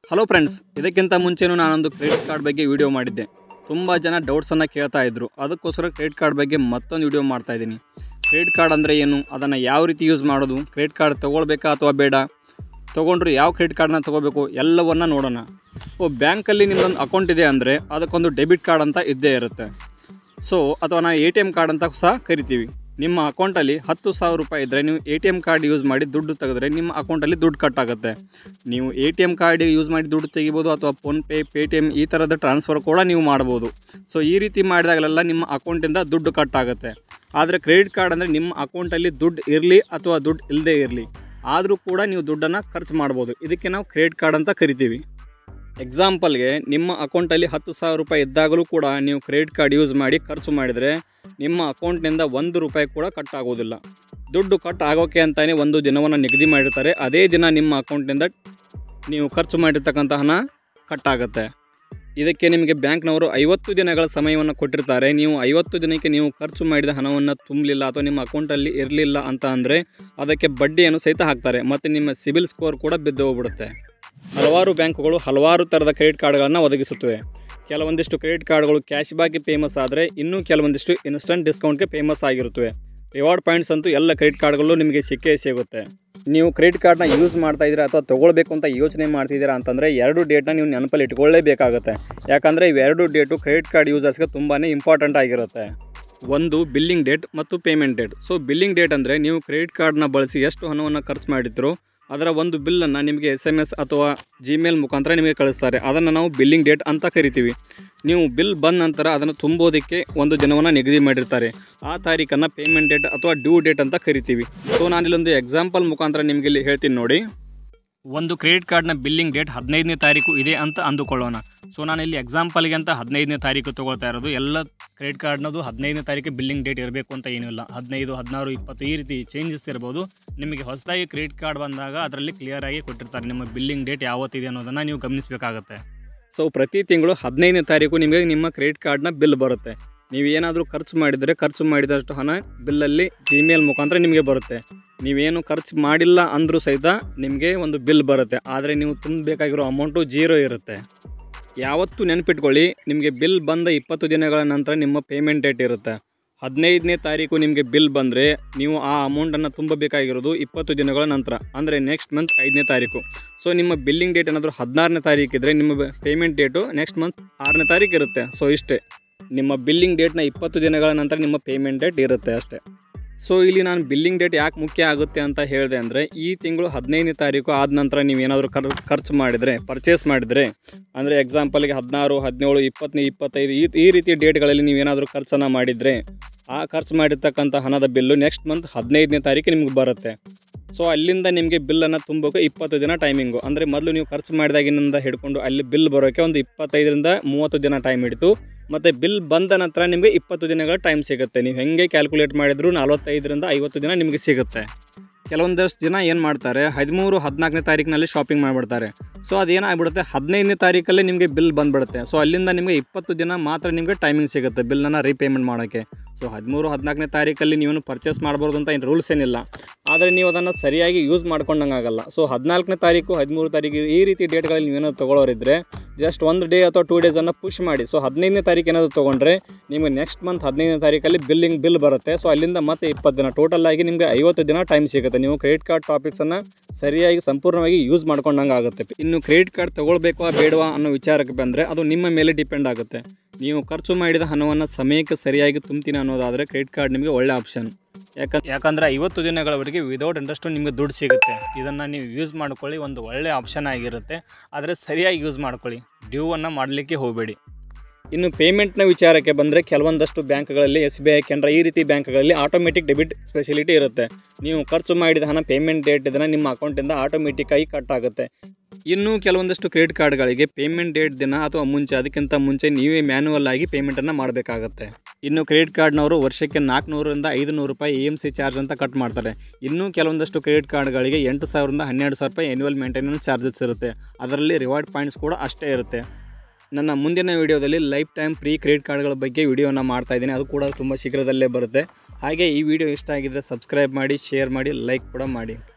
hello friends ಇದಕ್ಕಿಂತ ಮುಂಚೆನೂ ನಾನೊಂದು ಕ್ರೆಡಿಟ್ ಕಾರ್ಡ್ ಬಗ್ಗೆ ವಿಡಿಯೋ ಮಾಡಿದ್ದೆ ತುಂಬ ಜನ ಡೌಟ್ಸನ್ನು ಕೇಳ್ತಾ ಇದ್ರು ಅದಕ್ಕೋಸ್ಕರ ಕ್ರೆಡಿಟ್ ಕಾರ್ಡ್ ಬಗ್ಗೆ ಮತ್ತೊಂದು ವಿಡಿಯೋ ಮಾಡ್ತಾ ಇದ್ದೀನಿ ಕ್ರೆಡಿಟ್ ಕಾರ್ಡ್ ಅಂದರೆ ಏನು ಅದನ್ನು ಯಾವ ರೀತಿ ಯೂಸ್ ಮಾಡೋದು ಕ್ರೆಡಿಟ್ ಕಾರ್ಡ್ ತೊಗೊಳ್ಬೇಕಾ ಅಥವಾ ಬೇಡ ತೊಗೊಂಡ್ರೆ ಯಾವ ಕ್ರೆಡಿಟ್ ಕಾರ್ಡನ್ನ ತೊಗೋಬೇಕು ಎಲ್ಲವನ್ನ ನೋಡೋಣ ಓ ಬ್ಯಾಂಕಲ್ಲಿ ನಿಮ್ಮದೊಂದು ಅಕೌಂಟ್ ಇದೆ ಅಂದರೆ ಅದಕ್ಕೊಂದು ಡೆಬಿಟ್ ಕಾರ್ಡ್ ಅಂತ ಇದ್ದೇ ಇರುತ್ತೆ ಸೊ ಅಥವಾ ನಾವು ಎ ಟಿ ಎಮ್ ಕಾರ್ಡ್ ಅಂತ ಸಹ ಕರಿತೀವಿ ನಿಮ್ಮ ಅಕೌಂಟಲ್ಲಿ ಹತ್ತು ಸಾವಿರ ರೂಪಾಯಿ ಇದ್ದರೆ ನೀವು A T M card use ಮಾಡಿ ದುಡ್ಡು ತೆಗೆದ್ರೆ ನಿಮ್ಮ ಅಕೌಂಟಲ್ಲಿ ದುಡ್ಡು ಕಟ್ ಆಗುತ್ತೆ ನೀವು A T M card use ಮಾಡಿ ದುಡ್ಡು ತೆಗಿಬೋದು ಅಥವಾ ಫೋನ್ಪೇ ಪೇ ಟಿ ಎಮ್ ಈ ಥರದ ಟ್ರಾನ್ಸ್ಫರ್ ಕೂಡ ನೀವು ಮಾಡ್ಬೋದು ಸೊ ಈ ರೀತಿ ಮಾಡಿದಾಗಲೆಲ್ಲ ನಿಮ್ಮ ಅಕೌಂಟಿಂದ ದುಡ್ಡು ಕಟ್ ಆಗುತ್ತೆ ಆದರೆ ಕ್ರೆಡಿಟ್ ಕಾರ್ಡ್ ಅಂದರೆ ನಿಮ್ಮ ಅಕೌಂಟಲ್ಲಿ ದುಡ್ಡು ಇರಲಿ ಅಥವಾ ದುಡ್ಡು ಇಲ್ಲದೇ ಇರಲಿ ಆದರೂ ಕೂಡ ನೀವು ದುಡ್ಡನ್ನು ಖರ್ಚು ಮಾಡ್ಬೋದು ಇದಕ್ಕೆ ನಾವು ಕ್ರೆಡಿಟ್ ಕಾರ್ಡ್ ಅಂತ ಕರಿತೀವಿ ಎಕ್ಸಾಂಪಲ್ಗೆ ನಿಮ್ಮ ಅಕೌಂಟಲ್ಲಿ ಹತ್ತು ಸಾವಿರ ರೂಪಾಯಿ ಇದ್ದಾಗಲೂ ಕೂಡ ನೀವು ಕ್ರೆಡಿಟ್ ಕಾರ್ಡ್ ಯೂಸ್ ಮಾಡಿ ಖರ್ಚು ಮಾಡಿದರೆ ನಿಮ್ಮ ಅಕೌಂಟ್ನಿಂದ ಒಂದು ರೂಪಾಯಿ ಕೂಡ ಕಟ್ ಆಗೋದಿಲ್ಲ ದುಡ್ಡು ಕಟ್ ಆಗೋಕ್ಕೆ ಅಂತಲೇ ಒಂದು ದಿನವನ್ನು ನಿಗದಿ ಮಾಡಿರ್ತಾರೆ ಅದೇ ದಿನ ನಿಮ್ಮ ಅಕೌಂಟ್ನಿಂದ ನೀವು ಖರ್ಚು ಮಾಡಿರ್ತಕ್ಕಂಥ ಹಣ ಕಟ್ ಆಗುತ್ತೆ ಇದಕ್ಕೆ ನಿಮಗೆ ಬ್ಯಾಂಕ್ನವರು ಐವತ್ತು ದಿನಗಳ ಸಮಯವನ್ನು ಕೊಟ್ಟಿರ್ತಾರೆ ನೀವು ಐವತ್ತು ದಿನಕ್ಕೆ ನೀವು ಖರ್ಚು ಮಾಡಿದ ಹಣವನ್ನು ತುಂಬಲಿಲ್ಲ ಅಥವಾ ನಿಮ್ಮ ಅಕೌಂಟಲ್ಲಿ ಇರಲಿಲ್ಲ ಅಂತ ಅಂದರೆ ಅದಕ್ಕೆ ಬಡ್ಡಿಯನ್ನು ಸಹಿತ ಹಾಕ್ತಾರೆ ಮತ್ತು ನಿಮ್ಮ ಸಿಬಿಲ್ ಸ್ಕೋರ್ ಕೂಡ ಬಿದ್ದು ಹೋಗ್ಬಿಡುತ್ತೆ ಹಲವಾರು ಬ್ಯಾಂಕುಗಳು ಹಲವಾರು ಥರದ ಕ್ರೆಡಿಟ್ ಕಾರ್ಡ್ಗಳನ್ನು ಒದಗಿಸುತ್ತವೆ ಕೆಲವೊಂದಿಷ್ಟು ಕ್ರೆಡಿಟ್ ಕಾರ್ಡ್ಗಳು ಕ್ಯಾಶ್ ಬ್ಯಾಕ್ಗೆ ಫೇಮಸ್ ಆದರೆ ಇನ್ನೂ ಕೆಲವೊಂದಿಷ್ಟು ಇನ್ಸ್ಟಂಟ್ ಡಿಸ್ಕೌಂಟ್ಗೆ ಫೇಮಸ್ ಆಗಿರುತ್ತವೆ ರಿವಾರ್ಡ್ ಪಾಯಿಂಟ್ಸ್ ಅಂತೂ ಎಲ್ಲ ಕ್ರೆಡಿಟ್ ಕಾರ್ಡ್ಗಳು ನಿಮಗೆ ಸಿಕ್ಕೇ ಸಿಗುತ್ತೆ ನೀವು ಕ್ರೆಡಿಟ್ ಕಾರ್ಡ್ನ ಯೂಸ್ ಮಾಡ್ತಾ ಇದ್ದೀರಾ ಅಥವಾ ತೊಗೊಳ್ಬೇಕು ಅಂತ ಯೋಚನೆ ಮಾಡ್ತಿದ್ದೀರಾ ಅಂತಂದರೆ ಎರಡು ಡೇಟ್ನ ನೀವು ನೆನಪಲ್ಲಿ ಇಟ್ಕೊಳ್ಳೇಬೇಕಾಗುತ್ತೆ ಯಾಕಂದರೆ ಇವೆರಡು ಡೇಟು ಕ್ರೆಡಿಟ್ ಕಾರ್ಡ್ ಯೂಸರ್ಸ್ಗೆ ತುಂಬಾ ಇಂಪಾರ್ಟೆಂಟ್ ಆಗಿರುತ್ತೆ ಒಂದು ಬಿಲ್ಲಿಂಗ್ ಡೇಟ್ ಮತ್ತು payment date so billing date ಅಂದರೆ ನೀವು ಕ್ರೆಡಿಟ್ ಕಾರ್ಡ್ನ ಬಳಸಿ ಎಷ್ಟು ಹಣವನ್ನು ಖರ್ಚು ಮಾಡಿದ್ರು ಅದರ ಒಂದು ಬಿಲ್ಲನ್ನು ನಿಮಗೆ ಎಸ್ ಎಮ್ ಎಸ್ ಅಥವಾ ಜಿಮೇಲ್ ಮುಖಾಂತರ ನಿಮಗೆ ಕಳಿಸ್ತಾರೆ ಅದನ್ನು ನಾವು ಬಿಲ್ಲಿಂಗ್ ಡೇಟ್ ಅಂತ ಕರಿತೀವಿ ನೀವು ಬಿಲ್ ಬಂದ ನಂತರ ಅದನ್ನು ತುಂಬೋದಕ್ಕೆ ಒಂದು ದಿನವನ್ನು ನಿಗದಿ ಮಾಡಿರ್ತಾರೆ ಆ ತಾರೀಕನ್ನು ಪೇಮೆಂಟ್ ಡೇಟ್ ಅಥವಾ ಡ್ಯೂ ಡೇಟ್ ಅಂತ ಕರಿತೀವಿ ಸೊ ನಾನಿಲ್ಲೊಂದು ಎಕ್ಸಾಂಪಲ್ ಮುಖಾಂತರ ನಿಮಗೆ ಇಲ್ಲಿ ಹೇಳ್ತೀನಿ ನೋಡಿ ಒಂದು ಕ್ರೆಡಿಟ್ ಕಾರ್ಡ್ನ ಬಿಲ್ಲಿಂಗ್ ಡೇಟ್ ಹದಿನೈದನೇ ತಾರೀಕು ಇದೆ ಅಂತ ಅಂದುಕೊಳ್ಳೋಣ ಸೊ ನಾನು ಇಲ್ಲಿ ಎಕ್ಸಾಂಪಲ್ಗೆ ಅಂತ ಹದಿನೈದನೇ ತಾರೀಕು ತೊಗೊಳ್ತಾ ಇರೋದು ಎಲ್ಲ ಕ್ರೆಡಿಟ್ ಕಾರ್ಡ್ನದು ಹದಿನೈದನೇ ತಾರೀಕು ಬಿಲ್ಲಿಂಗ್ ಡೇಟ್ ಇರಬೇಕು ಅಂತ ಏನೂ ಇಲ್ಲ ಹದಿನೈದು ಹದಿನಾರು ಇಪ್ಪತ್ತು ಈ ರೀತಿ ಚೇಂಜಸ್ ಇರ್ಬೋದು ನಿಮಗೆ ಹೊಸದಾಗಿ ಕ್ರೆಡಿಟ್ ಕಾರ್ಡ್ ಬಂದಾಗ ಅದರಲ್ಲಿ ಕ್ಲಿಯರಾಗಿ ಕೊಟ್ಟಿರ್ತಾರೆ ನಿಮ್ಮ ಬಿಲ್ಲಿಂಗ್ ಡೇಟ್ ಯಾವತ್ತಿದೆ ಅನ್ನೋದನ್ನು ನೀವು ಗಮನಿಸಬೇಕಾಗತ್ತೆ ಸೊ ಪ್ರತಿ ತಿಂಗಳು ಹದಿನೈದನೇ ತಾರೀಕು ನಿಮಗೆ ನಿಮ್ಮ ಕ್ರೆಡಿಟ್ ಕಾರ್ಡ್ನ ಬಿಲ್ ಬರುತ್ತೆ ನೀವು ಏನಾದರೂ ಖರ್ಚು ಮಾಡಿದರೆ ಖರ್ಚು ಮಾಡಿದಷ್ಟು ಹಣ ಬಿಲ್ಲಲ್ಲಿ ಜಿಮೇಲ್ ಮುಖಾಂತರ ನಿಮಗೆ ಬರುತ್ತೆ ನೀವೇನು ಖರ್ಚು ಮಾಡಿಲ್ಲ ಅಂದರೂ ಸಹಿತ ನಿಮಗೆ ಒಂದು ಬಿಲ್ ಬರುತ್ತೆ ಆದರೆ ನೀವು ತುಂಬಬೇಕಾಗಿರೋ ಅಮೌಂಟು ಜೀರೋ ಇರುತ್ತೆ ಯಾವತ್ತೂ ನೆನಪಿಟ್ಕೊಳ್ಳಿ ನಿಮಗೆ ಬಿಲ್ ಬಂದ ಇಪ್ಪತ್ತು ದಿನಗಳ ನಂತರ ನಿಮ್ಮ ಪೇಮೆಂಟ್ ಡೇಟ್ ಇರುತ್ತೆ ಹದಿನೈದನೇ ತಾರೀಕು ನಿಮಗೆ ಬಿಲ್ ಬಂದರೆ ನೀವು ಆ ಅಮೌಂಟನ್ನು ತುಂಬಬೇಕಾಗಿರೋದು ಇಪ್ಪತ್ತು ದಿನಗಳ ನಂತರ ಅಂದರೆ ನೆಕ್ಸ್ಟ್ ಮಂತ್ ಐದನೇ ತಾರೀಕು ಸೊ ನಿಮ್ಮ ಬಿಲ್ಲಿಂಗ್ ಡೇಟ್ ಏನಾದರೂ ಹದಿನಾರನೇ ತಾರೀಕು ಇದ್ದರೆ ನಿಮ್ಮ ಪೇಮೆಂಟ್ ಡೇಟು ನೆಕ್ಸ್ಟ್ ಮಂತ್ ಆರನೇ ತಾರೀಕು ಇರುತ್ತೆ ಸೊ ಇಷ್ಟೇ ನಿಮ್ಮ ಬಿಲ್ಲಿಂಗ್ ಡೇಟ್ನ ಇಪ್ಪತ್ತು ದಿನಗಳ ನಂತರ ನಿಮ್ಮ ಪೇಮೆಂಟ್ ಡೇಟ್ ಇರುತ್ತೆ ಅಷ್ಟೇ ಸೊ ಇಲ್ಲಿ ನಾನು ಬಿಲ್ಲಿಂಗ್ ಡೇಟ್ ಯಾಕೆ ಮುಖ್ಯ ಆಗುತ್ತೆ ಅಂತ ಹೇಳಿದೆ ಅಂದರೆ ಈ ತಿಂಗಳು ಹದಿನೈದನೇ ತಾರೀಕು ಆದ ನಂತರ ನೀವು ಏನಾದರೂ ಖರ್ ಖರ್ಚು ಮಾಡಿದರೆ ಪರ್ಚೇಸ್ ಮಾಡಿದರೆ ಅಂದರೆ ಎಕ್ಸಾಂಪಲ್ಗೆ ಹದಿನಾರು ಹದಿನೇಳು ಇಪ್ಪತ್ತನೇ ಇಪ್ಪತ್ತೈದು ಈ ಈ ರೀತಿಯ ಡೇಟ್ಗಳಲ್ಲಿ ನೀವೇನಾದರೂ ಖರ್ಚನ್ನು ಮಾಡಿದರೆ ಆ ಖರ್ಚು ಮಾಡಿರ್ತಕ್ಕಂಥ ಹಣದ ಬಿಲ್ಲು ನೆಕ್ಸ್ಟ್ ಮಂತ್ ಹದಿನೈದನೇ ತಾರೀಕು ನಿಮ್ಗೆ ಬರುತ್ತೆ ಸೊ ಅಲ್ಲಿಂದ ನಿಮಗೆ ಬಿಲ್ಲನ್ನು ತುಂಬೋಕೆ ಇಪ್ಪತ್ತು ದಿನ ಟೈಮಿಂಗು ಅಂದರೆ ಮೊದಲು ನೀವು ಖರ್ಚು ಮಾಡಿದಾಗಿನಿಂದ ಹಿಡ್ಕೊಂಡು ಅಲ್ಲಿ ಬಿಲ್ ಬರೋಕ್ಕೆ ಒಂದು ಇಪ್ಪತ್ತೈದರಿಂದ ಮೂವತ್ತು ದಿನ ಟೈಮ್ ಹಿಡಿತು ಮತ್ತು ಬಿಲ್ ಬಂದ ನಂತರ ನಿಮಗೆ ಇಪ್ಪತ್ತು ದಿನಗಳ ಟೈಮ್ ಸಿಗುತ್ತೆ ನೀವು ಹೆಂಗೆ ಕ್ಯಾಲ್ಕುಲೇಟ್ ಮಾಡಿದ್ರು ನಲವತ್ತೈದರಿಂದ ಐವತ್ತು ದಿನ ನಿಮಗೆ ಸಿಗುತ್ತೆ ಕೆಲವೊಂದಷ್ಟು ಜನ ಏನು ಮಾಡ್ತಾರೆ ಹದಿಮೂರು ಹದಿನಾಲ್ಕನೇ ತಾರೀಕಿನಲ್ಲಿ ಶಾಪಿಂಗ್ ಮಾಡಿಬಿಡ್ತಾರೆ ಸೊ ಅದೇನಾಗ್ಬಿಡುತ್ತೆ ಹದಿನೈದನೇ ತಾರೀಕಲ್ಲೇ ನಿಮಗೆ ಬಿಲ್ ಬಂದುಬಿಡುತ್ತೆ ಸೊ ಅಲ್ಲಿಂದ ನಿಮಗೆ ಇಪ್ಪತ್ತು ದಿನ ಮಾತ್ರ ನಿಮಗೆ ಟೈಮಿಂಗ್ ಸಿಗುತ್ತೆ ಬಿಲ್ಲನ್ನು ರೀಪೇಮೆಂಟ್ ಮಾಡೋಕ್ಕೆ ಸೊ ಹದಿಮೂರು ಹದಿನಾಲ್ಕನೇ ತಾರೀಕಲ್ಲಿ ನೀವೇನು ಪರ್ಚೇಸ್ ಮಾಡ್ಬೋದು ಅಂತ ಏನು ರೂಲ್ಸ್ ಏನಿಲ್ಲ ಆದರೆ ನೀವು ಅದನ್ನು ಸರಿಯಾಗಿ ಯೂಸ್ ಮಾಡ್ಕೊಂಡಂಗೆ ಆಗಲ್ಲ ಸೊ ಹದಿನಾಲ್ಕನೇ ತಾರೀಕು ಹದಿಮೂರು ತಾರೀಕು ಈ ರೀತಿ ಡೇಟ್ಗಳಲ್ಲಿ ನೀವೇನಾದ್ರು ತೊಗೊಳೋರಿದ್ದರೆ ಜಸ್ಟ್ ಒಂದು ಡೇ ಅಥವಾ ಟೂ ಡೇಸನ್ನು ಪುಷ್ ಮಾಡಿ ಸೊ ಹದಿನೈದನೇ ತಾರೀಕು ಏನಾದರೂ ತೊಗೊಂಡ್ರೆ ನಿಮಗೆ ನೆಕ್ಸ್ಟ್ ಮಂತ್ ಹದಿನೈದನೇ ತಾರೀಕಲ್ಲಿ ಬಿಲ್ಲಿಂಗ್ ಬಿಲ್ ಬರುತ್ತೆ ಸೊ ಅಲ್ಲಿಂದ ಮತ್ತೆ ಇಪ್ಪತ್ತು ದಿನ ಟೋಟಲ್ ಆಗಿ ನಿಮಗೆ ಐವತ್ತು ದಿನ ಟೈಮ್ ಸಿಗುತ್ತೆ ನೀವು ಕ್ರೆಡಿಟ್ ಕಾರ್ಡ್ ಟಾಪಿಕ್ಸನ್ನು ಸರಿಯಾಗಿ ಸಂಪೂರ್ಣವಾಗಿ ಯೂಸ್ ಮಾಡ್ಕೊಂಡಂಗೆ ಆಗುತ್ತೆ ಇನ್ನು ಕ್ರೆಡಿಟ್ ಕಾರ್ಡ್ ತೊಗೊಳ್ಬೇಕೋ ಬೇಡವಾ ಅನ್ನೋ ವಿಚಾರಕ್ಕೆ ಬಂದರೆ ಅದು ನಿಮ್ಮ ಮೇಲೆ ಡಿಪೆಂಡ್ ಆಗುತ್ತೆ ನೀವು ಖರ್ಚು ಮಾಡಿದ ಹಣವನ್ನು ಸಮಯಕ್ಕೆ ಸರಿಯಾಗಿ ತುಂಬ್ತೀನಿ ಅನ್ನೋದಾದರೆ ಕ್ರೆಡಿಟ್ ಕಾರ್ಡ್ ನಿಮಗೆ ಒಳ್ಳೆ ಆಪ್ಷನ್ ಯಾಕ ಯಾಕಂದರೆ ಐವತ್ತು ದಿನಗಳವರೆಗೆ ವಿದೌಟ್ ಇಂಟ್ರೆಸ್ಟು ನಿಮಗೆ ದುಡ್ಡು ಸಿಗುತ್ತೆ ಇದನ್ನು ನೀವು ಯೂಸ್ ಮಾಡ್ಕೊಳ್ಳಿ ಒಂದು ಒಳ್ಳೆ ಆಪ್ಷನ್ ಆಗಿರುತ್ತೆ ಆದರೆ ಸರಿಯಾಗಿ ಯೂಸ್ ಮಾಡ್ಕೊಳ್ಳಿ ಡ್ಯೂವನ್ನು ಮಾಡಲಿಕ್ಕೆ ಹೋಗಬೇಡಿ ಇನ್ನು ಪೇಮೆಂಟ್ನ ವಿಚಾರಕ್ಕೆ ಬಂದರೆ ಕೆಲವೊಂದಷ್ಟು ಬ್ಯಾಂಕ್ಗಳಲ್ಲಿ ಎಸ್ ಬಿ ಐ ಕೆನರಾ ಈ ರೀತಿ ಬ್ಯಾಂಕ್ಗಳಲ್ಲಿ ಆಟೋಮೆಟಿಕ್ ಡೆಬಿಟ್ ಫೆಸಿಲಿಟಿ ಇರುತ್ತೆ ನೀವು ಖರ್ಚು ಮಾಡಿದ ಹಣ ಪೇಮೆಂಟ್ ಡೇಟ್ ಇದನ್ನು ನಿಮ್ಮ ಅಕೌಂಟಿಂದ ಆಟೋಮೆಟಿಕ್ಕಾಗಿ ಕಟ್ ಆಗುತ್ತೆ ಇನ್ನು ಕೆಲವೊಂದಷ್ಟು ಕ್ರೆಡಿಟ್ ಕಾರ್ಡ್ಗಳಿಗೆ ಪೇಮೆಂಟ್ ಡೇಟ್ ದಿನ ಅಥವಾ ಮುಂಚೆ ಅದಕ್ಕಿಂತ ಮುಂಚೆ ನೀವೇ ಮ್ಯಾನ್ಯುವಲ್ ಆಗಿ ಪೇಮೆಂಟನ್ನು ಮಾಡಬೇಕಾಗತ್ತೆ ಇನ್ನು ಕ್ರೆಡಿಟ್ ಕಾರ್ಡ್ನವರು ವರ್ಷಕ್ಕೆ ನಾಲ್ಕುನೂರರಿಂದ ಐದು ನೂರು ರೂಪಾಯಿ ಇ ಎಮ್ ಸಿ ಚಾರ್ಜ್ ಅಂತ ಕಟ್ ಮಾಡ್ತಾರೆ ಇನ್ನೂ ಕೆಲವೊಂದಷ್ಟು ಕ್ರೆಡಿಟ್ ಕಾರ್ಡ್ಗಳಿಗೆ ಎಂಟು ಸಾವಿರದಿಂದ ಹನ್ನೆರಡು ಸಾವಿರ ರೂಪಾಯಿ ಆ್ಯನ್ಯುವಲ್ ಮೇಂಟೆನೆನ್ಸ್ ಚಾರ್ಜಸ್ ಇರುತ್ತೆ ಅದರಲ್ಲಿ ರಿವಾರ್ಡ್ ಪಾಯಿಂಟ್ಸ್ ಕೂಡ ಅಷ್ಟೇ ಇರುತ್ತೆ ನನ್ನ ಮುಂದಿನ ವಿಡಿಯೋದಲ್ಲಿ ಲೈಫ್ ಟೈಮ್ ಫ್ರೀ ಕ್ರೆಡಿಟ್ ಕಾರ್ಡ್ಗಳ ಬಗ್ಗೆ ವಿಡಿಯೋನ ಮಾಡ್ತಾ ಇದ್ದೀನಿ ಅದು ಕೂಡ ತುಂಬ ಶೀಘ್ರದಲ್ಲೇ ಬರುತ್ತೆ ಹಾಗೆ ಈ ವಿಡಿಯೋ ಇಷ್ಟ ಆಗಿದ್ದರೆ ಸಬ್ಸ್ಕ್ರೈಬ್ ಮಾಡಿ ಶೇರ್ ಮಾಡಿ ಲೈಕ್ ಕೂಡ ಮಾಡಿ